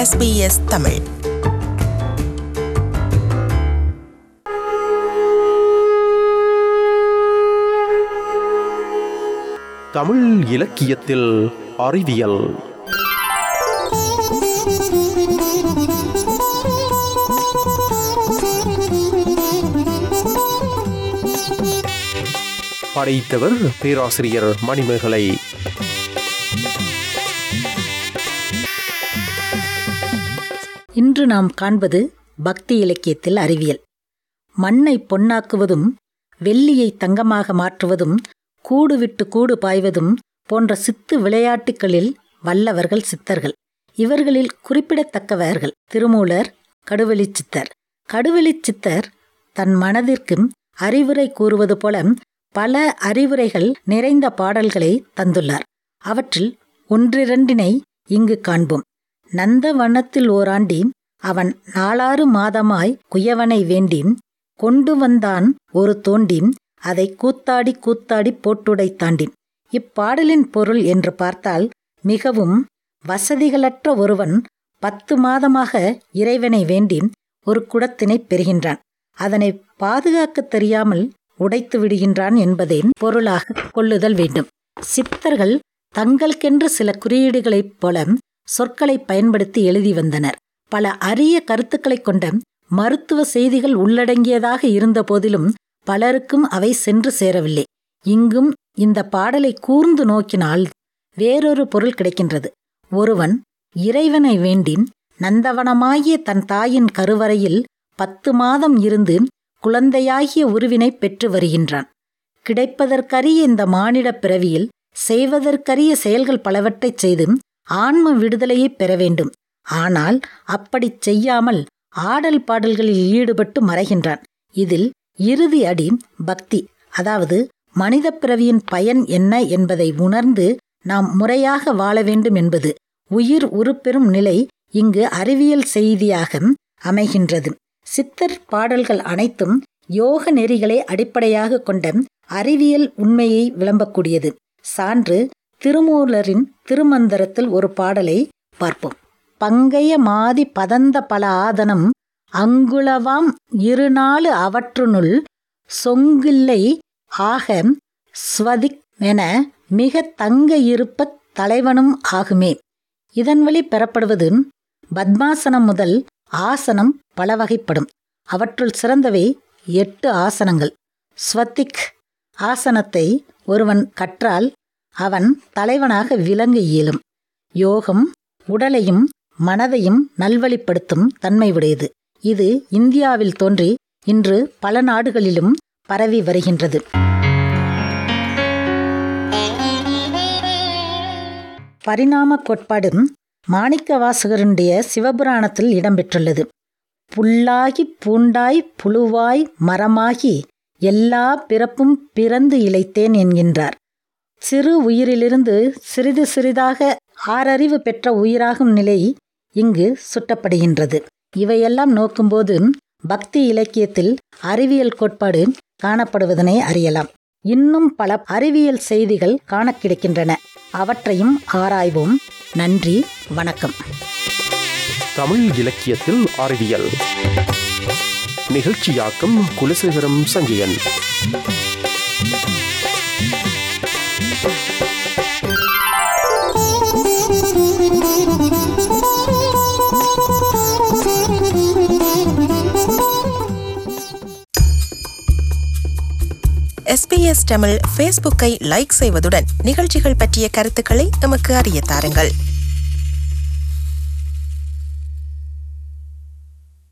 SBS Tamil Tamil இலக்கியத்தில் அறிவியல் படைத்தவர் பேராசிரியர் மணிமேகலை இன்று நாம் காண்பது பக்தி இலக்கியத்தில் அறிவியல் மண்ணை பொன்னாக்குவதும் வெள்ளியை தங்கமாக மாற்றுவதும் கூடு விட்டு கூடு பாய்வதும் போன்ற சித்து விளையாட்டுகளில் வல்லவர்கள் சித்தர்கள் இவர்களில் குறிப்பிடத்தக்கவர்கள் திருமூலர் கடுவெளிச் சித்தர் கடுவெளிச் சித்தர் தன் மனதிற்கும் அறிவுரை கூறுவது போல பல அறிவுரைகள் நிறைந்த பாடல்களை தந்துள்ளார் அவற்றில் ஒன்றிரண்டினை இங்கு காண்போம் நந்தவனத்தில் ஓராண்டி அவன் நாளாறு மாதமாய் குயவனை வேண்டி கொண்டு வந்தான் ஒரு தோண்டி அதை கூத்தாடி கூத்தாடி போட்டுடைத்தாண்டின் இப்பாடலின் பொருள் என்று பார்த்தால் மிகவும் வசதிகளற்ற ஒருவன் பத்து மாதமாக இறைவனை வேண்டி ஒரு குடத்தினை பெறுகின்றான் அதனை பாதுகாக்கத் தெரியாமல் உடைத்து விடுகின்றான் என்பதை பொருளாக கொள்ளுதல் வேண்டும் சித்தர்கள் தங்களுக்கென்று சில குறியீடுகளைப் போல சொற்களை பயன்படுத்தி எழுதி வந்தனர் பல அரிய கருத்துக்களைக் கொண்ட மருத்துவ செய்திகள் உள்ளடங்கியதாக இருந்த போதிலும் பலருக்கும் அவை சென்று சேரவில்லை இங்கும் இந்த பாடலை கூர்ந்து நோக்கினால் வேறொரு பொருள் கிடைக்கின்றது ஒருவன் இறைவனை வேண்டி நந்தவனமாகிய தன் தாயின் கருவறையில் பத்து மாதம் இருந்து குழந்தையாகிய உருவினை பெற்று வருகின்றான் கிடைப்பதற்கரிய இந்த மானிடப் பிறவியில் செய்வதற்கரிய செயல்கள் பலவற்றைச் செய்து ஆன்ம விடுதலையை பெற வேண்டும் ஆனால் அப்படிச் செய்யாமல் ஆடல் பாடல்களில் ஈடுபட்டு மறைகின்றான் இதில் இறுதி அடி பக்தி அதாவது மனித பிறவியின் பயன் என்ன என்பதை உணர்ந்து நாம் முறையாக வாழ வேண்டும் என்பது உயிர் உருப்பெறும் நிலை இங்கு அறிவியல் செய்தியாக அமைகின்றது சித்தர் பாடல்கள் அனைத்தும் யோக நெறிகளை அடிப்படையாக கொண்ட அறிவியல் உண்மையை விளம்பக்கூடியது சான்று திருமூலரின் திருமந்திரத்தில் ஒரு பாடலை பார்ப்போம் பங்கைய மாதி பதந்த பல ஆதனம் அங்குளவாம் இருநாலு அவற்றுனுள் சொங்கில்லை ஆக ஸ்வதிக் என மிக தங்க இருப்பத் தலைவனும் ஆகுமே இதன் வழி பெறப்படுவது பத்மாசனம் முதல் ஆசனம் பல வகைப்படும் அவற்றுள் சிறந்தவை எட்டு ஆசனங்கள் ஸ்வத்திக் ஆசனத்தை ஒருவன் கற்றால் அவன் தலைவனாக விளங்க இயலும் யோகம் உடலையும் மனதையும் நல்வழிப்படுத்தும் தன்மை உடையது இது இந்தியாவில் தோன்றி இன்று பல நாடுகளிலும் பரவி வருகின்றது பரிணாம கோட்பாடு மாணிக்க வாசகருடைய சிவபுராணத்தில் இடம்பெற்றுள்ளது புல்லாகி பூண்டாய் புழுவாய் மரமாகி எல்லா பிறப்பும் பிறந்து இழைத்தேன் என்கின்றார் சிறு உயிரிலிருந்து சிறிது சிறிதாக ஆறறிவு பெற்ற உயிராகும் நிலை இங்கு சுட்டப்படுகின்றது இவையெல்லாம் நோக்கும்போது பக்தி இலக்கியத்தில் அறிவியல் கோட்பாடு காணப்படுவதனை அறியலாம் இன்னும் பல அறிவியல் செய்திகள் காண கிடைக்கின்றன அவற்றையும் ஆராய்வோம் நன்றி வணக்கம் தமிழ் இலக்கியத்தில் அறிவியல் நிகழ்ச்சியாக்கம் குலசேகரம் சஞ்சயன் எஸ்பிஎஸ் தமிழ் ஃபேஸ்புக்கை லைக் செய்வதுடன் நிகழ்ச்சிகள் பற்றிய கருத்துக்களை எமக்கு அறிய தாருங்கள்